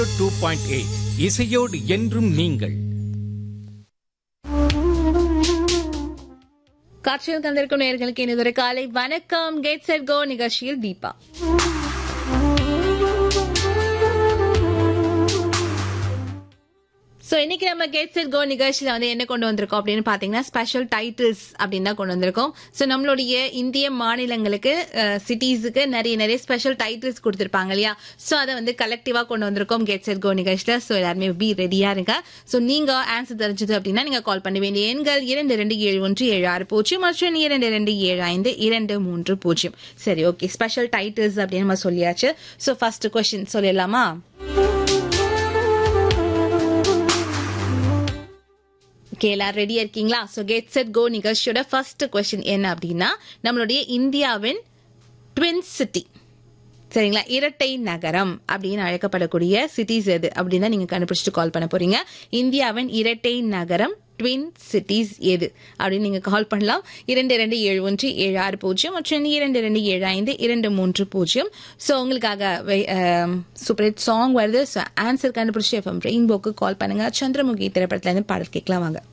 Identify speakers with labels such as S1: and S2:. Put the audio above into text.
S1: two point eight இசையோடு என்றும் நீங்கள்
S2: காட்சியில் தந்திருக்கும் நேர்களுக்கு இனிதொரு காலை வணக்கம் கெட் செட் கோ நிகழ்ச்சியில் தீபா ஸோ இன்னைக்கு நம்ம கெட் செட் கோ நிகழ்ச்சியில் வந்து என்ன கொண்டு வந்திருக்கோம் அப்படின்னு பார்த்தீங்கன்னா ஸ்பெஷல் டைட்டில்ஸ் அப்படின்னு தான் கொண்டு வந்திருக்கோம் ஸோ நம்மளுடைய இந்திய மாநிலங்களுக்கு சிட்டிஸுக்கு நிறைய நிறைய ஸ்பெஷல் டைட்டில்ஸ் கொடுத்துருப்பாங்க இல்லையா ஸோ அதை வந்து கலெக்டிவாக கொண்டு வந்திருக்கோம் கெட் செட் கோ நிகழ்ச்சியில் ஸோ எல்லாருமே பி ரெடியாக இருங்க ஸோ நீங்கள் ஆன்சர் தெரிஞ்சது அப்படின்னா நீங்கள் கால் பண்ண வேண்டிய எண்கள் இரண்டு ரெண்டு ஏழு ஒன்று ஏழு ஆறு பூஜ்ஜியம் மற்றும் இரண்டு ரெண்டு ஏழு ஐந்து இரண்டு மூன்று பூஜ்ஜியம் சரி ஓகே ஸ்பெஷல் டைட்டில்ஸ் அப்படின்னு நம்ம சொல்லியாச்சு ஸோ ஃபர்ஸ்ட் கொஸ்டின் சொல்லிடலாமா ஓகே எல்லாரும் ரெடியா இருக்கீங்களா ஸோ கெட் செட் கோ நிகழ்ச்சியோட ஃபர்ஸ்ட் கொஸ்டின் என்ன அப்படின்னா நம்மளுடைய இந்தியாவின் ட்வின் சிட்டி சரிங்களா இரட்டை நகரம் அப்படின்னு அழைக்கப்படக்கூடிய சிட்டிஸ் எது அப்படின்னு தான் நீங்க கண்டுபிடிச்சிட்டு கால் பண்ண போறீங்க இந்தியாவின் இரட்டை நகரம் ட்வின் சிட்டிஸ் எது அப்படின்னு நீங்க கால் பண்ணலாம் இரண்டு இரண்டு ஏழு ஒன்று ஏழு ஆறு பூஜ்ஜியம் மற்றும் இரண்டு இரண்டு ஏழு ஐந்து இரண்டு மூன்று பூஜ்ஜியம் ஸோ உங்களுக்காக சூப்பர் ஹிட் சாங் வருது ஸோ ஆன்சர் கண்டுபிடிச்சி எஃப்எம் ரெயின்போக்கு கால் பண்ணுங்க சந்திரமுகி திரைப்படத்துல இருந்து பாடல் கேட்கலாம் வாங்க